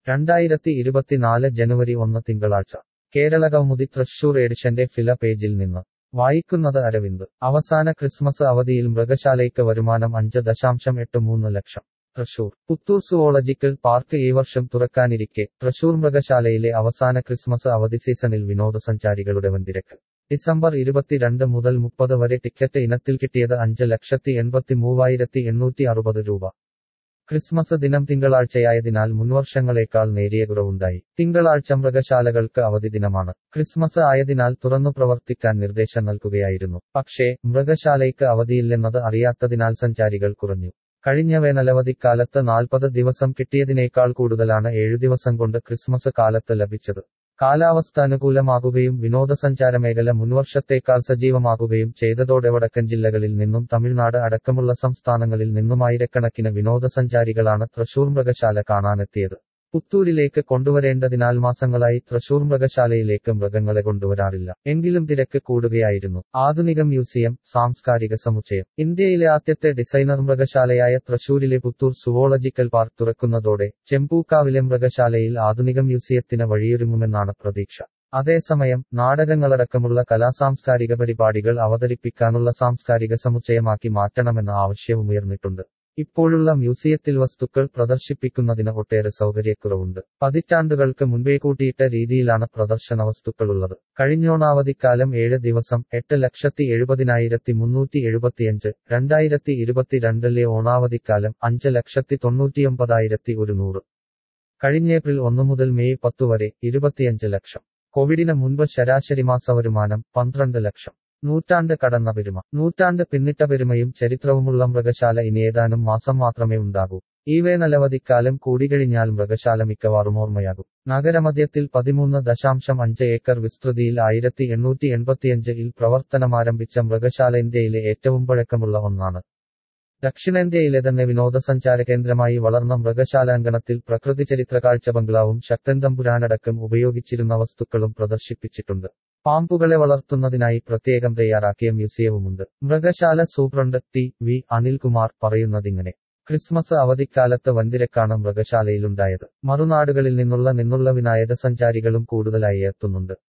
രണ്ടായിരത്തി ഇരുപത്തിനാല് ജനുവരി ഒന്ന് തിങ്കളാഴ്ച കേരള കൗമുദി തൃശൂർ എഡിഷന്റെ ഫില പേജിൽ നിന്ന് വായിക്കുന്നത് അരവിന്ദ് അവസാന ക്രിസ്മസ് അവധിയിൽ മൃഗശാലയ്ക്ക് വരുമാനം അഞ്ച് ദശാംശം എട്ട് മൂന്ന് ലക്ഷം തൃശൂർ പുത്തൂർ സുവോളജിക്കൽ പാർക്ക് ഈ വർഷം തുറക്കാനിരിക്കെ തൃശൂർ മൃഗശാലയിലെ അവസാന ക്രിസ്മസ് അവധി സീസണിൽ വിനോദസഞ്ചാരികളുടെ വൻതിരക്ക് ഡിസംബർ ഇരുപത്തിരണ്ട് മുതൽ മുപ്പത് വരെ ടിക്കറ്റ് ഇനത്തിൽ കിട്ടിയത് അഞ്ച് ലക്ഷത്തി എൺപത്തി മൂവായിരത്തി എണ്ണൂറ്റി അറുപത് രൂപ ക്രിസ്മസ് ദിനം തിങ്കളാഴ്ചയായതിനാൽ മുൻവർഷങ്ങളേക്കാൾ നേരിയ കുറവുണ്ടായി തിങ്കളാഴ്ച മൃഗശാലകൾക്ക് അവധി ദിനമാണ് ക്രിസ്മസ് ആയതിനാൽ തുറന്നു പ്രവർത്തിക്കാൻ നിർദ്ദേശം നൽകുകയായിരുന്നു പക്ഷേ മൃഗശാലയ്ക്ക് അവധിയില്ലെന്നത് അറിയാത്തതിനാൽ സഞ്ചാരികൾ കുറഞ്ഞു കഴിഞ്ഞ വേനലവധിക്കാലത്ത് നാൽപ്പത് ദിവസം കിട്ടിയതിനേക്കാൾ കൂടുതലാണ് ഏഴു ദിവസം കൊണ്ട് ക്രിസ്മസ് കാലത്ത് ലഭിച്ചത് കാലാവസ്ഥ അനുകൂലമാകുകയും വിനോദസഞ്ചാര മേഖല മുൻവർഷത്തേക്കാൾ സജീവമാകുകയും ചെയ്തതോടെ വടക്കൻ ജില്ലകളിൽ നിന്നും തമിഴ്നാട് അടക്കമുള്ള സംസ്ഥാനങ്ങളിൽ നിന്നും ആയിരക്കണക്കിന് വിനോദസഞ്ചാരികളാണ് തൃശൂർ മൃഗശാല കാണാനെത്തിയത് പുത്തൂരിലേക്ക് കൊണ്ടുവരേണ്ടതിനാൽ മാസങ്ങളായി തൃശൂർ മൃഗശാലയിലേക്ക് മൃഗങ്ങളെ കൊണ്ടുവരാറില്ല എങ്കിലും തിരക്ക് കൂടുകയായിരുന്നു ആധുനിക മ്യൂസിയം സാംസ്കാരിക സമുച്ചയം ഇന്ത്യയിലെ ആദ്യത്തെ ഡിസൈനർ മൃഗശാലയായ തൃശൂരിലെ പുത്തൂർ സുവോളജിക്കൽ പാർക്ക് തുറക്കുന്നതോടെ ചെമ്പൂക്കാവിലെ മൃഗശാലയിൽ ആധുനിക മ്യൂസിയത്തിന് വഴിയൊരുങ്ങുമെന്നാണ് പ്രതീക്ഷ അതേസമയം നാടകങ്ങളടക്കമുള്ള കലാസാംസ്കാരിക പരിപാടികൾ അവതരിപ്പിക്കാനുള്ള സാംസ്കാരിക സമുച്ചയമാക്കി മാറ്റണമെന്ന ആവശ്യവുമുയർന്നിട്ടുണ്ട് ഇപ്പോഴുള്ള മ്യൂസിയത്തിൽ വസ്തുക്കൾ പ്രദർശിപ്പിക്കുന്നതിന് ഒട്ടേറെ സൗകര്യക്കുറവുണ്ട് പതിറ്റാണ്ടുകൾക്ക് മുൻപേ കൂട്ടിയിട്ട രീതിയിലാണ് പ്രദർശന വസ്തുക്കളുള്ളത് കഴിഞ്ഞോണാവധിക്കാലം ഏഴ് ദിവസം എട്ട് ലക്ഷത്തി എഴുപതിനായിരത്തി മുന്നൂറ്റി എഴുപത്തിയഞ്ച് രണ്ടായിരത്തി ഇരുപത്തിരണ്ടിലെ ഓണാവധിക്കാലം അഞ്ച് ലക്ഷത്തി തൊണ്ണൂറ്റിയൊമ്പതായിരത്തി ഒരുന്നൂറ് കഴിഞ്ഞ ഏപ്രിൽ ഒന്നു മുതൽ മെയ് പത്തു വരെ ഇരുപത്തിയഞ്ച് ലക്ഷം കോവിഡിന് മുൻപ് ശരാശരി മാസ വരുമാനം പന്ത്രണ്ട് ലക്ഷം നൂറ്റാണ്ട് കടന്ന പെരുമ നൂറ്റാണ്ട് പിന്നിട്ട പെരുമയും ചരിത്രവുമുള്ള മൃഗശാല ഇനി ഏതാനും മാസം മാത്രമേ ഉണ്ടാകൂ ഈ വേനലവധിക്കാലം കൂടിക്കഴിഞ്ഞാൽ മൃഗശാല മിക്കവാറും ഓർമ്മയാകും നഗരമധ്യത്തിൽ പതിമൂന്ന് ദശാംശം അഞ്ച് ഏക്കർ വിസ്തൃതിയിൽ ആയിരത്തി എണ്ണൂറ്റി എൺപത്തിയഞ്ചിൽ പ്രവർത്തനമാരംഭിച്ച മൃഗശാല ഇന്ത്യയിലെ ഏറ്റവും പഴക്കമുള്ള ഒന്നാണ് ദക്ഷിണേന്ത്യയിലെ തന്നെ വിനോദസഞ്ചാര കേന്ദ്രമായി വളർന്ന മൃഗശാലാങ്കണത്തിൽ പ്രകൃതി ചരിത്ര കാഴ്ച ബംഗ്ലാവും ശക്തൻ തമ്പുരാനടക്കം ഉപയോഗിച്ചിരുന്ന വസ്തുക്കളും പ്രദർശിപ്പിച്ചിട്ടുണ്ട് പാമ്പുകളെ വളർത്തുന്നതിനായി പ്രത്യേകം തയ്യാറാക്കിയ മ്യൂസിയവുമുണ്ട് മൃഗശാല സൂപ്രണ്ട് ടി വി അനിൽകുമാർ പറയുന്നതിങ്ങനെ ക്രിസ്മസ് അവധിക്കാലത്ത് വൻതിരക്കാണ് മൃഗശാലയിലുണ്ടായത് മറുനാടുകളിൽ നിന്നുള്ള നിന്നുള്ള വിനായക സഞ്ചാരികളും കൂടുതലായി എത്തുന്നുണ്ട്